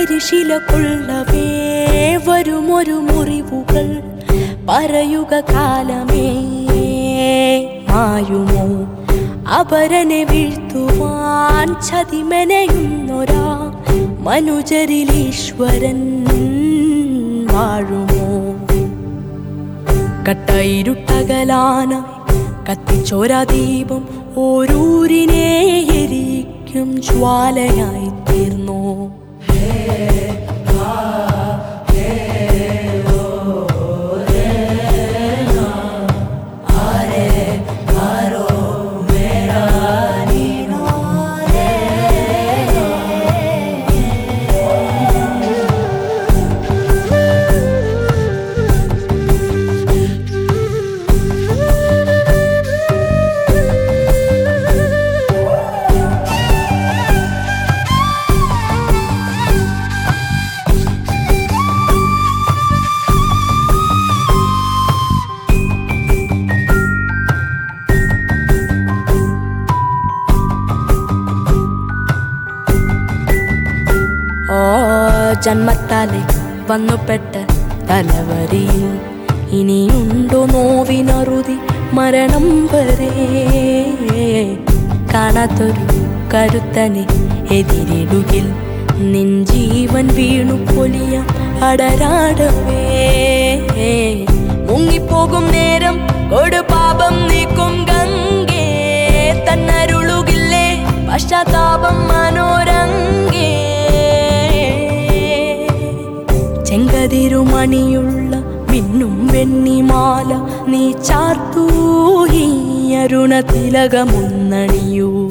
കരിശില കൊള്ളവേ വരുമൊരു മുറിവുകൾ പറയുക കാലമേ മായുമോ അപരനെ വീഴ്ത്തുവാൻ ചതിമെനയുന്നൊരാ മനുജരിൽ ഈശ്വരൻ വാഴുമോ കട്ടയിരുട്ടകലാനായി കത്തിച്ചോര ദീപം ഓരൂരിനെ എരിക്കും ജ്വാലയായി തീർന്നു ഓ ജന്മത്താലെ വന്നുപെട്ട തലവരിയിൽ ഇനിയുണ്ടോ നോവിനറുതി മരണം വരെ കാണാത്തൊരു കരുത്തനെ എതിരിടുകിൽ നിൻ ജീവൻ വീണു പൊലിയ അടരാടവേ മുങ്ങിപ്പോകും നേരം കൊടുപാപം നീക്കും ഗംഗേ തന്നരുളുകില്ലേ പശ്ചാത്താപം മനോരംഗേ ചെങ്കതിരുമണിയുള്ള മിന്നും വെണ്ണിമാല നീ ചാർത്തൂ ഈ അരുണ തിലകമുന്നണിയൂ